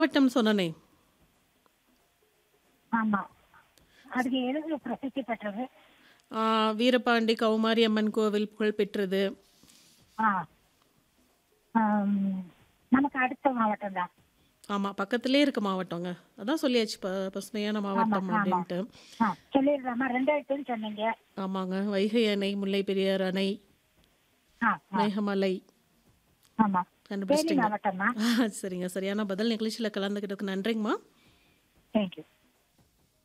மாவட்டம் சொன்னனே ஆமா அதுக்கு எது பிரசித்தி பெற்றது ஆ, வீரபாண்டி கௌமாரி அம்மன் கோவில் புகழ் பெற்றது ஆ ஆம், நமக்கு அடுத்த மாவட்டம் தான் ஆமாம் பக்கத்திலே இருக்க மாவட்டங்க அதான் சொல்லியாச்சு ப பசுமையான மாவட்டம் ஆமா. அப்படின்ட்டு ஆ சொல்லிடலாமா ரெண்டாயிரத்துன்னு சொன்னீங்க ஆமாங்க வைகை அணை முல்லை பெரியார் அணை ஆ ஆ, மேகமலை ஆமா தேனி கண்டுபிடிச்சிட்டிங்க மாவட்டமா ஆ, சரிங்க சரியான பதில் நிகழ்ச்சியில் கலந்துக்கிட்டதுக்கு நன்றிங்கம்மா தேங்க்யூ